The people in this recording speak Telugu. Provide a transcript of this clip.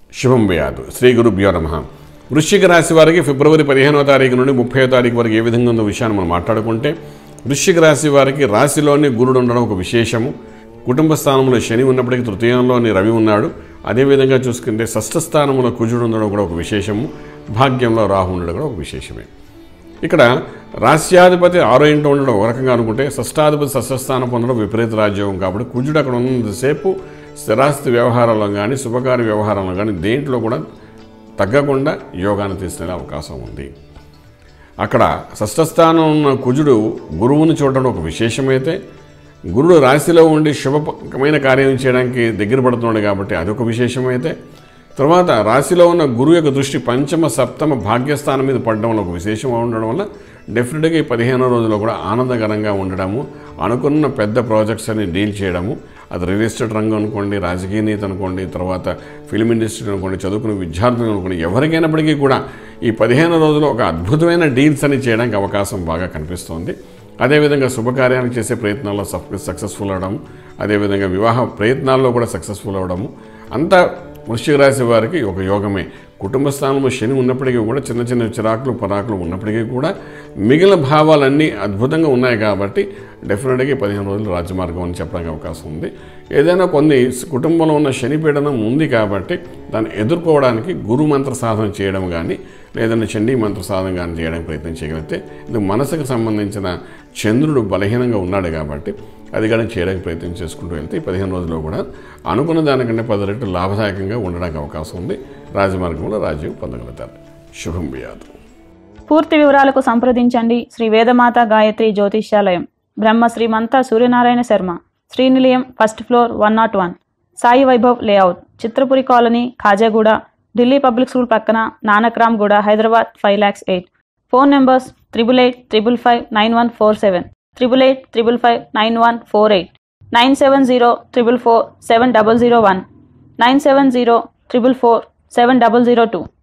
శుభం వ్యాధు శ్రీ గురుభ్యో నమ వృశ్చిక రాశి వారికి ఫిబ్రవరి పదిహేనవ తారీఖు నుండి ముప్పై తారీఖు వరకు ఏ విధంగా ఉందో విషయాన్ని మనం మాట్లాడుకుంటే వృశ్చిక రాశి వారికి రాశిలోని గురుడు ఉండడం ఒక విశేషము కుటుంబ స్థానంలో శని ఉన్నప్పటికీ తృతీయంలోని రవి ఉన్నాడు అదేవిధంగా చూసుకుంటే షష్ఠ స్థానంలో కుజుడు ఉండడం కూడా ఒక విశేషము భాగ్యంలో రాహు ఉండడం కూడా ఒక విశేషమే ఇక్కడ రాస్యాధిపతి ఆరో ఇంట్లో ఉండడం ఒక రకంగా అనుకుంటే షష్టాధిపతి షష్ఠస్థానం పొందడం విపరీత రాజ్యోగం కాబట్టి కుజుడు అక్కడ ఉన్నంతసేపు స్థిరాస్తి వ్యవహారాల్లో కానీ శుభకార్య వ్యవహారంలో కానీ దేంట్లో కూడా తగ్గకుండా యోగాన్ని తీసుకునే అవకాశం ఉంది అక్కడ షష్ఠస్థానం ఉన్న కుజుడు గురువుని చూడడం ఒక విశేషమైతే గురుడు రాశిలో ఉండి శుభమైన కార్యం చేయడానికి దగ్గర పడుతున్నాడు కాబట్టి అదొక విశేషమైతే తర్వాత రాశిలో ఉన్న గురువు యొక్క దృష్టి పంచమ సప్తమ భాగ్యస్థానం మీద పడడం వల్ల ఒక విశేషం ఉండడం వల్ల డెఫినెట్గా ఈ పదిహేనో రోజుల్లో కూడా ఆనందకరంగా ఉండడము అనుకున్న పెద్ద ప్రాజెక్ట్స్ అని డీల్ చేయడము అది రియల్ ఎస్టేట్ రంగం అనుకోండి రాజకీయ నీతి అనుకోండి తర్వాత ఫిలిం ఇండస్ట్రీ అనుకోండి చదువుకునే విద్యార్థులు అనుకోండి ఎవరికైనప్పటికీ కూడా ఈ పదిహేను రోజులు ఒక అద్భుతమైన డీల్స్ అని చేయడానికి అవకాశం బాగా కనిపిస్తోంది అదేవిధంగా శుభకార్యాలు చేసే ప్రయత్నాల్లో సక్సెస్ఫుల్ అవడం అదేవిధంగా వివాహ ప్రయత్నాల్లో కూడా సక్సెస్ఫుల్ అవడము అంతా వృశ్చిక రాశి వారికి ఒక యోగమే కుటుంబ స్థానంలో శని ఉన్నప్పటికీ కూడా చిన్న చిన్న చిరాకులు పరాకులు ఉన్నప్పటికీ కూడా మిగిలిన భావాలన్నీ అద్భుతంగా ఉన్నాయి కాబట్టి డెఫినెట్గా ఈ పదిహేను రోజులు రాజ్యమార్గం అని చెప్పడానికి అవకాశం ఉంది ఏదైనా కొన్ని కుటుంబంలో ఉన్న శని పీడనం ఉంది కాబట్టి దాన్ని ఎదుర్కోవడానికి గురు మంత్ర సాధన చేయడం కానీ లేదంటే చండీ మంత్ర సాధన కానీ చేయడానికి ప్రయత్నం చేయగలిగితే ఇది మనసుకు సంబంధించిన చంద్రుడు బలహీనంగా ఉన్నాడు కాబట్టి అది కానీ చేయడానికి ప్రయత్నం చేసుకుంటూ వెళ్తే ఈ పదిహేను రోజుల్లో కూడా అనుకున్న దానికంటే పది రెట్లు లాభదాయకంగా ఉండడానికి అవకాశం ఉంది రాజమార్గంలో రాజ్యం పొందగలుగుతారు శుభం వ్యాధు పూర్తి వివరాలకు సంప్రదించండి Shri Vedamata Gayatri Jyotishyalayam Brahma Srimantha Suryanarayana Sharma Srinilayam first floor one nought one Sai Vaibhav layout Chitrapuri colony Khajaguda Delhi public school పక్కన Nanakramguda Hyderabad five lakhs eight phone numbers triple eight triple five nine one four seven triple eight triple five nine one four eight nine seven zero triple four seven double zero one nine seven zero triple four seven double zero two